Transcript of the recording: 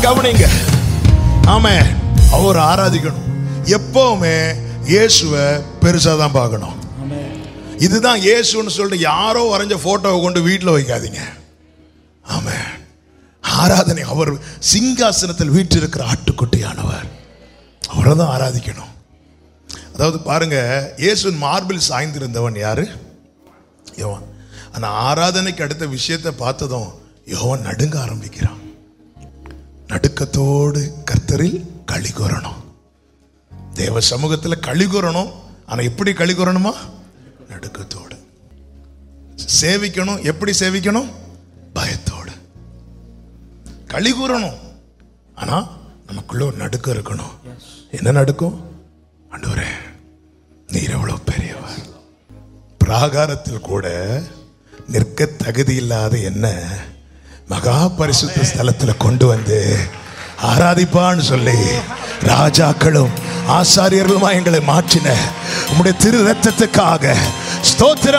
கவனிங்க ஆமே அவர் ஆராதிக்கணும் எப்பவுமே இயேசுவை பெருசா தான் பார்க்கணும் இதுதான் இயேசுன்னு சொல்லிட்டு யாரோ வரைஞ்ச போட்டோவை கொண்டு வீட்டில் வைக்காதீங்க ஆமே ஆராதனை அவர் சிங்காசனத்தில் வீற்றிருக்கிற ஆட்டுக்குட்டியானவர் அவரை தான் ஆராதிக்கணும் அதாவது பாருங்க இயேசுவின் மார்பில் சாய்ந்திருந்தவன் யாரு யோவான் ஆனா ஆராதனைக்கு அடுத்த விஷயத்தை பார்த்ததும் யோவான் நடுங்க ஆரம்பிக்கிறான் நடுக்கத்தோடு கர்த்தரில் களி கூறணும் தேவ சமூகத்தில் களி கூறணும் ஆனா எப்படி களி கூறணுமா நடுக்கத்தோடு சேவிக்கணும் எப்படி சேவிக்கணும் பயத்தோடு களி கூறணும் ஆனா நமக்குள்ள ஒரு நடுக்கம் இருக்கணும் என்ன நடுக்கம் ஆண்டவரே நீர் எவ்வளவு பெரியவர் பிராகாரத்தில் கூட நிற்க தகுதி இல்லாத என்ன மகா பரிசுத்த ஸ்தலத்துல கொண்டு வந்து ஆராதிப்பான்னு சொல்லி ராஜாக்களும் ஆசாரியர்களுமா எங்களை மாற்றின உம்முடைய திரு ரத்தத்துக்காக ஸ்தோத்திரம்